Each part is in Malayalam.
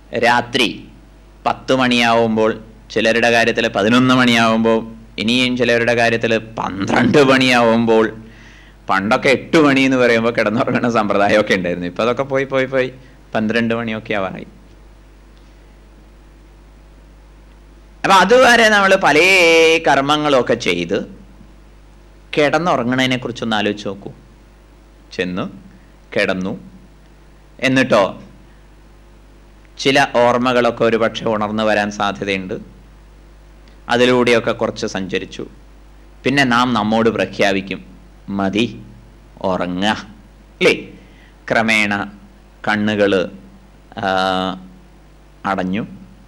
രാത്രി പത്ത് മണിയാവുമ്പോൾ ചിലരുടെ കാര്യത്തിൽ പതിനൊന്ന് മണിയാവുമ്പോൾ ഇനിയും ചിലരുടെ കാര്യത്തിൽ പന്ത്രണ്ട് മണിയാവുമ്പോൾ പണ്ടൊക്കെ എട്ട് മണി എന്ന് പറയുമ്പോൾ കിടന്നുറങ്ങുന്ന സമ്പ്രദായമൊക്കെ ഉണ്ടായിരുന്നു ഇപ്പം അതൊക്കെ പോയി പോയി പോയി പന്ത്രണ്ട് മണിയൊക്കെ ആവാറായി അപ്പം അതുവരെ നമ്മൾ പല കർമ്മങ്ങളൊക്കെ ചെയ്ത് കിടന്നുറങ്ങണതിനെ കുറിച്ചൊന്ന് ആലോചിച്ച് നോക്കൂ ചെന്ന് കിടന്നു എന്നിട്ടോ ചില ഓർമ്മകളൊക്കെ ഒരുപക്ഷെ ഉണർന്നു വരാൻ സാധ്യതയുണ്ട് അതിലൂടെയൊക്കെ കുറച്ച് സഞ്ചരിച്ചു പിന്നെ നാം നമ്മോട് പ്രഖ്യാപിക്കും മതി ഉറങ്ങുക അല്ലേ ക്രമേണ കണ്ണുകൾ അടഞ്ഞു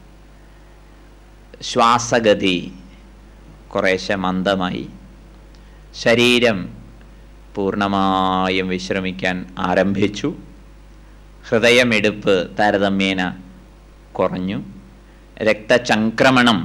ശ്വാസഗതി കുറേശ്ശെ മന്ദമായി ശരീരം പൂർണ്ണമായും വിശ്രമിക്കാൻ ആരംഭിച്ചു ഹൃദയമെടുപ്പ് താരതമ്യേന കുറഞ്ഞു രക്തചംക്രമണം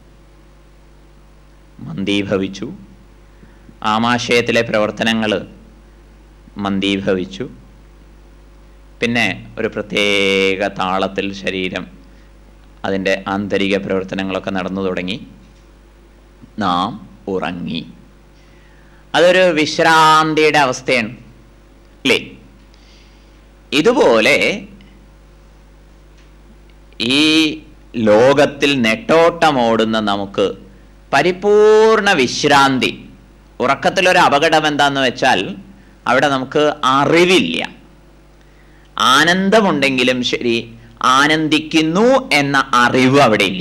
മന്ദീഭവിച്ചു ആമാശയത്തിലെ പ്രവർത്തനങ്ങൾ മന്ദീഭവിച്ചു പിന്നെ ഒരു പ്രത്യേക താളത്തിൽ ശരീരം അതിൻ്റെ ആന്തരിക പ്രവർത്തനങ്ങളൊക്കെ നടന്നു തുടങ്ങി നാം ഉറങ്ങി അതൊരു വിശ്രാന്തിയുടെ അവസ്ഥയാണ് അല്ലേ ഇതുപോലെ ഈ ലോകത്തിൽ നെട്ടോട്ടമോടുന്ന നമുക്ക് പരിപൂർണ വിശ്രാന്തി ഉറക്കത്തിലൊരു അപകടം എന്താന്ന് വെച്ചാൽ അവിടെ നമുക്ക് അറിവില്ല ആനന്ദമുണ്ടെങ്കിലും ശരി ആനന്ദിക്കുന്നു എന്ന അറിവ് അവിടെ ഇല്ല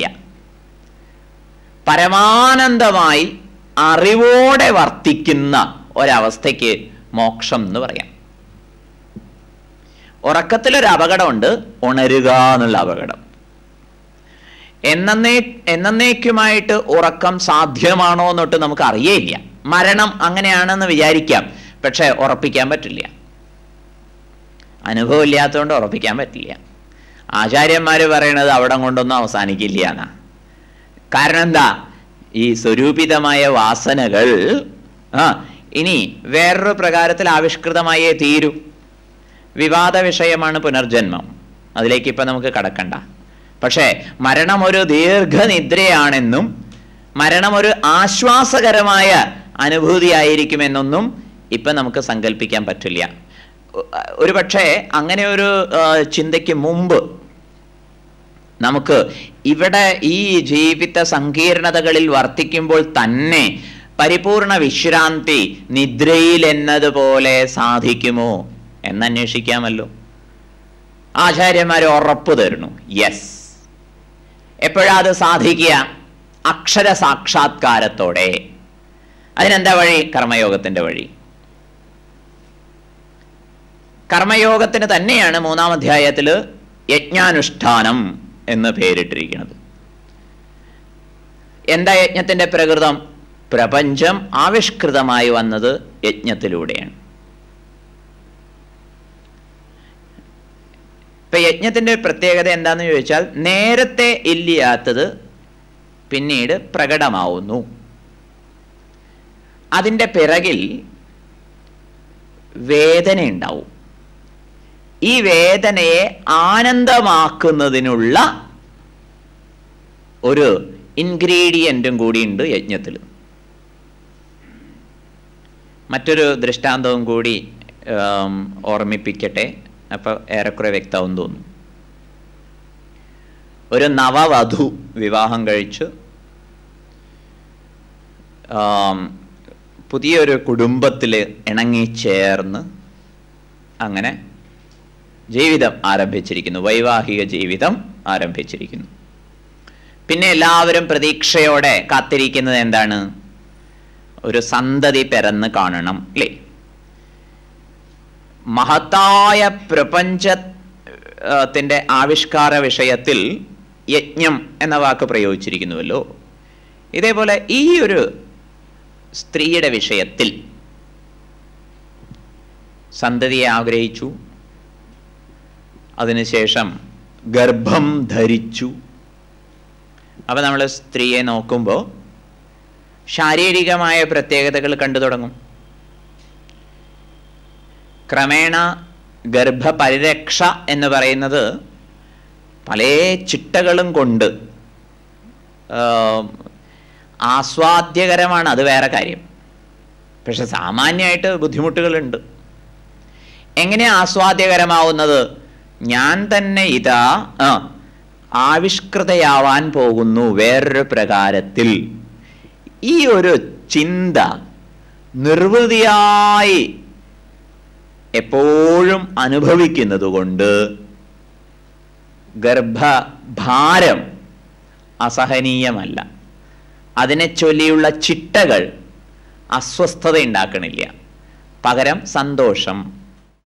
പരമാനന്ദമായി അറിവോടെ വർത്തിക്കുന്ന ഒരവസ്ഥയ്ക്ക് മോക്ഷം എന്ന് പറയാം ഉറക്കത്തിലൊരു അപകടമുണ്ട് ഉണരുക എന്നുള്ള അപകടം എന്നേ എന്നേക്കുമായിട്ട് ഉറക്കം സാധ്യമാണോ എന്നൊട്ട് നമുക്ക് അറിയേയില്ല മരണം അങ്ങനെയാണെന്ന് വിചാരിക്കാം പക്ഷെ ഉറപ്പിക്കാൻ പറ്റില്ല അനുഭവം ഇല്ലാത്തതുകൊണ്ട് ഉറപ്പിക്കാൻ പറ്റില്ല ആചാര്യന്മാർ പറയണത് അവിടെ കൊണ്ടൊന്നും അവസാനിക്കില്ല എന്നാ കാരണം എന്താ ഈ സ്വരൂപിതമായ വാസനകൾ ആ ഇനി വേറൊരു പ്രകാരത്തിൽ ആവിഷ്കൃതമായേ തീരൂ വിവാദ വിഷയമാണ് പുനർജന്മം അതിലേക്ക് ഇപ്പം നമുക്ക് കടക്കണ്ട പക്ഷേ മരണം ഒരു ദീർഘനിദ്രയാണെന്നും മരണം ഒരു ആശ്വാസകരമായ അനുഭൂതിയായിരിക്കുമെന്നൊന്നും ഇപ്പം നമുക്ക് സങ്കല്പിക്കാൻ പറ്റില്ല ഒരു പക്ഷേ അങ്ങനെ ഒരു ചിന്തയ്ക്ക് മുമ്പ് നമുക്ക് ഇവിടെ ഈ ജീവിത സങ്കീർണതകളിൽ വർത്തിക്കുമ്പോൾ തന്നെ പരിപൂർണ വിശ്രാന്തി നിദ്രയിൽ എന്നതുപോലെ സാധിക്കുമോ എന്നന്വേഷിക്കാമല്ലോ ആചാര്യന്മാർ ഉറപ്പ് തരുന്നു യെസ് എപ്പോഴാ അത് സാധിക്കുക അക്ഷര സാക്ഷാത്കാരത്തോടെ അതിനെന്താ വഴി കർമ്മയോഗത്തിന്റെ വഴി കർമ്മയോഗത്തിന് തന്നെയാണ് മൂന്നാം അധ്യായത്തിൽ യജ്ഞാനുഷ്ഠാനം എന്ന് പേരിട്ടിരിക്കുന്നത് എന്താ യജ്ഞത്തിന്റെ പ്രകൃതം പ്രപഞ്ചം ആവിഷ്കൃതമായി വന്നത് യജ്ഞത്തിലൂടെയാണ് ഇപ്പൊ യജ്ഞത്തിന്റെ പ്രത്യേകത എന്താന്ന് ചോദിച്ചാൽ നേരത്തെ ഇല്ലാത്തത് പിന്നീട് പ്രകടമാവുന്നു അതിൻ്റെ പിറകിൽ വേദന ഉണ്ടാവും ഈ വേദനയെ ആനന്ദമാക്കുന്നതിനുള്ള ഒരു ഇൻഗ്രീഡിയൻറ്റും കൂടിയുണ്ട് യജ്ഞത്തിൽ മറ്റൊരു ദൃഷ്ടാന്തവും കൂടി ഓർമ്മിപ്പിക്കട്ടെ അപ്പോൾ ഏറെക്കുറെ വ്യക്തമാവും തോന്നുന്നു ഒരു നവവധു വിവാഹം കഴിച്ച് പുതിയൊരു കുടുംബത്തിൽ ഇണങ്ങിച്ചേർന്ന് അങ്ങനെ ജീവിതം ആരംഭിച്ചിരിക്കുന്നു വൈവാഹിക ജീവിതം ആരംഭിച്ചിരിക്കുന്നു പിന്നെ എല്ലാവരും പ്രതീക്ഷയോടെ കാത്തിരിക്കുന്നത് എന്താണ് ഒരു സന്തതി പിറന്ന് കാണണം അല്ലേ മഹത്തായ പ്രപഞ്ചത്തിന്റെ ആവിഷ്കാര വിഷയത്തിൽ യജ്ഞം എന്ന വാക്ക് പ്രയോഗിച്ചിരിക്കുന്നുവല്ലോ ഇതേപോലെ ഈ ഒരു സ്ത്രീയുടെ വിഷയത്തിൽ സന്തതിയെ ആഗ്രഹിച്ചു അതിനുശേഷം ഗർഭം ധരിച്ചു അപ്പം നമ്മൾ സ്ത്രീയെ നോക്കുമ്പോൾ ശാരീരികമായ പ്രത്യേകതകൾ കണ്ടു തുടങ്ങും ക്രമേണ ഗർഭപരിരക്ഷ എന്ന് പറയുന്നത് പല ചിട്ടകളും കൊണ്ട് ആ, ആസ്വാദ്യകരമാണ് അത് വേറെ കാര്യം പക്ഷെ സാമാന്യമായിട്ട് ബുദ്ധിമുട്ടുകളുണ്ട് എങ്ങനെ ആസ്വാദ്യകരമാവുന്നത് ഞാൻ തന്നെ ഇതാ ആ, ആവിഷ്കൃതയാവാൻ പോകുന്നു വേറൊരു പ്രകാരത്തിൽ ഈ ഒരു ചിന്ത നിർവൃതിയായി എപ്പോഴും അനുഭവിക്കുന്നത് കൊണ്ട് ഗർഭഭാരം അസഹനീയമല്ല അതിനെ ചൊല്ലിയുള്ള ചിട്ടകൾ അസ്വസ്ഥത ഉണ്ടാക്കണില്ല പകരം സന്തോഷം